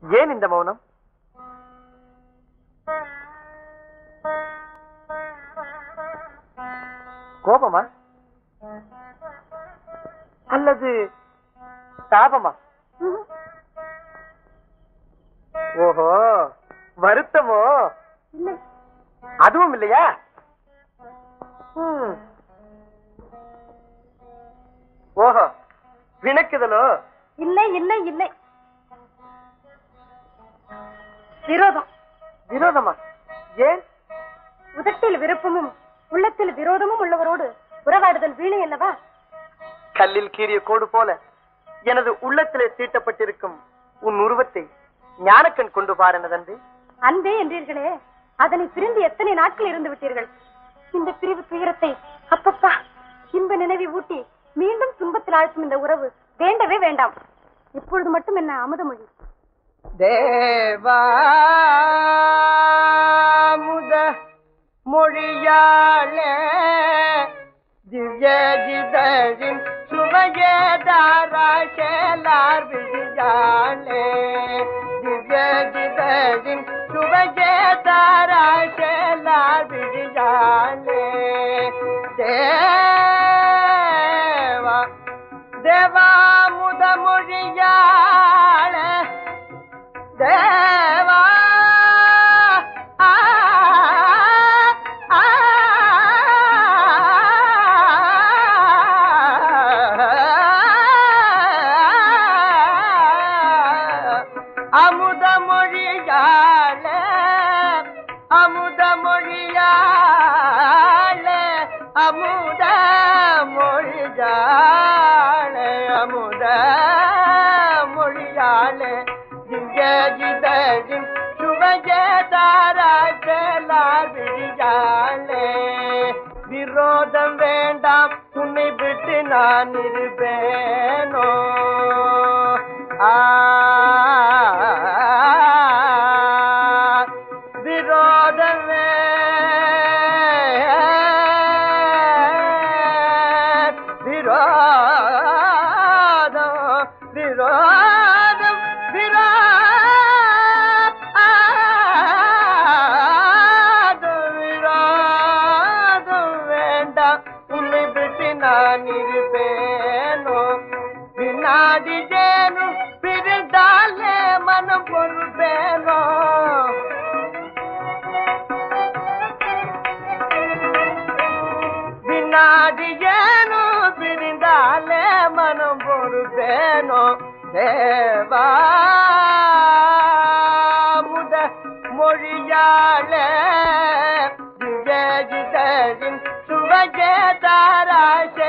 ஏன் இந்த மௌனம் கோபமா அல்லது தாபமா ஓஹோ வருத்தமோ இல்லை அதுவும் இல்லையா ம். ஓஹோ வினக்குதலோ இல்லை இல்லை இல்லை விரோதம் விரோதமா ஏன் உதட்டில் விருப்பமும் உள்ளத்தில் விரோதமும் உள்ளவரோடு உறவாடுதல் வீணை அல்லவா கல்லில் கீறிய கோடு போல எனது உள்ளத்திலே தீட்டப்பட்டிருக்கும் உன் உருவத்தை ஞானக்கண் கொண்டு பார் எனதன்பே அன்பே என்றீர்களே அதனை பிரிந்து எத்தனை நாட்கள் இருந்து விட்டீர்கள் இந்த பிரிவு துயரத்தை அப்பப்பா இன்ப நினைவை ஊட்டி மீண்டும் துன்பத்தில் ஆழ்த்தும் இந்த உறவு வேண்டவே வேண்டாம் இப்பொழுது மட்டும் என்ன அமுதமொழி தேவாமுத மொழியாளே திவ்ய ஜிதரின் சுவையேதாராசேலார் விழியாளே திவ்ய ஜிதரின் சுவையேதாராசேலார் விழியாளே தேவா தேவாமுத மொழியாளே தேவா ஆ, ஆ, அமுத மொழியாளே அமுத மொழியாளே அமுத மொழியாளே அமுத மொழியாளே திவ்ய ஜிதரின் சுவஜதாராஜலார் விழியாளே விரோதம் வேண்டாம் உன்னை விட்டு நான் இருப்பேனோ ஆ விரோதமே விரோதம் விரோதம் விரோதம் விரோதம் வேண்டாம் உன்னை விட்டு நான் இருப்பேனோ வினாடி ஜேனும் பிரிந்தாலே மனம் பொறுப்பேனோ வினாடி ஏனோ பிரிந்தாலே மனம் பொறுப்பேனோ தேவா முத மொழியாளே திவ்யஜிதரின் சுவஜேதாராச